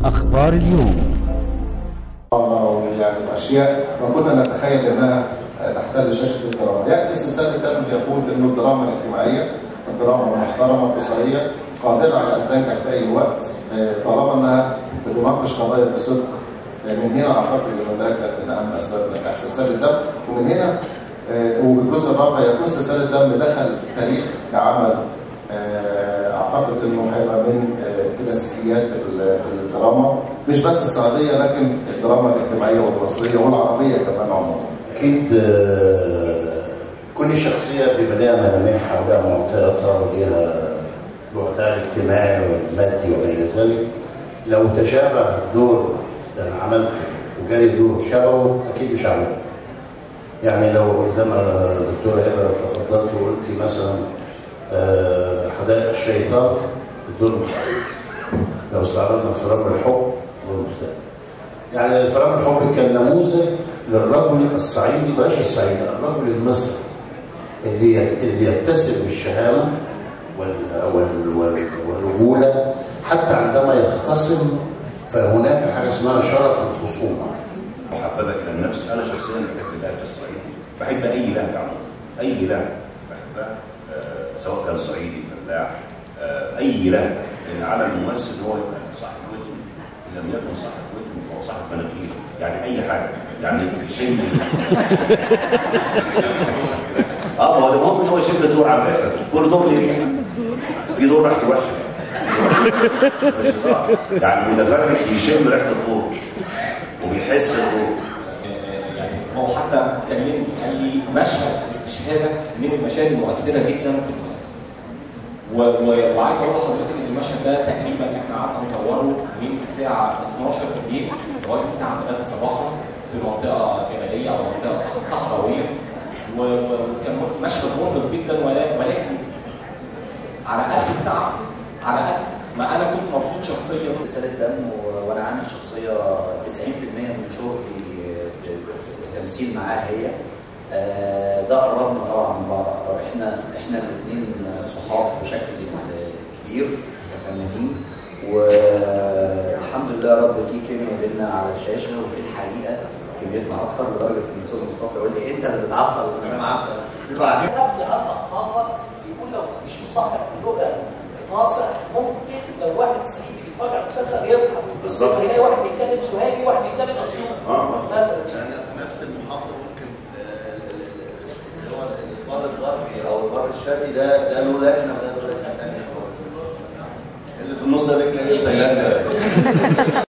أخبار اليوم يعني الاشياء ما كنا نتخيل انها تحتل شاشه الدراما، ياتي سلسله كتاب يقول انه الدراما الاجتماعيه الدراما المحترمه الاسريه قادره على ان تنجح في اي وقت طالما انها بتناقش قضايا بصدق من هنا اعتقد ان ده كان من اهم اسباب نجاح سلسله الدم ومن هنا والجزء الرابع يكون سلسله الدم دخل التاريخ كعمل اعتقد انه هيبقى من كلاسيكيات الدراما مش بس السعوديه لكن الدراما الاجتماعيه والمصريه والعربيه كمان عموما. اكيد كل شخصيه بيبقى لها ملامحها ولها معطياتها ولها بعدها الاجتماعي والمادي وما الى ذلك. لو تشابه دور اللي عملته وجالي دور شبهه اكيد مش هعمله. يعني لو زي ما الدكتوره هبه تفضلت وقلتي مثلا حدائق الشيطان الدور مختلف لو استعرضنا فرام الحب دور مختلف يعني فرام الحب كان نموذج للرجل الصعيدي بلاش الصعيدي الرجل المصري اللي اللي يتسم بالشهامه وال وال وال والرجوله حتى عندما يختصم فهناك حاجه اسمها شرف الخصومه محببه الى النفس انا شخصيا بحب اللهجه الصعيدي بحب اي لهجه عموما اي لهجه بحبها أه سواء كان صعيدي فلاح أه اي لهجه لان على الممثل هو صاحب ودن لم يكن صاحب ودن فهو صاحب مناخير يعني اي حاجه يعني شم اه ما هو المهم ان هو يشم الدور على فكره كل دور ليه ريحه في دور ريحته وحشه مش صح يعني المتفرج بيشم ريحه الدور وبيحس الدور يعني هو حتى كان كان لي مشهد استشهاده من المشاهد المؤثره جدا في الدفاع وعايز اقول لحضرتك ان المشهد ده تقريبا احنا قعدنا نصوره من الساعه 12 بالليل لغايه الساعه 3 صباحا في منطقه جبليه او منطقه صحراويه وكان مشهد مرهق جدا ولكن على قد التعب على قد ما انا كنت مبسوط شخصيا رساله دم وانا عامل شخصيه 90% من شغلي التمثيل معاها هي ده قربنا طبعا من بعض اكتر احنا احنا الاثنين صحاب بشكل كبير كفنانين والحمد لله يا رب في كيمياء بينا على الشاشه وفي الحقيقه كميتنا اكتر لدرجه ان الاستاذ مصطفى يقول لي انت اللي بتعطل وانا معطل وبعدين يعلق خبر يقول لو مش مصحح اللغه ناصح ممكن لو واحد صعيدي بيتفرج على المسلسل يضحك بالظبط يلاقي واحد بيتكلم سوهاجي وواحد بيتكلم اسيوطي اه مثلا يعني في نفس المحافظه ممكن اللي هو البر الغربي او البر الشرقي ده ده له لكنه وده له لكنه ثانيه خالص اللي في النص ده بيتكلم تايلاند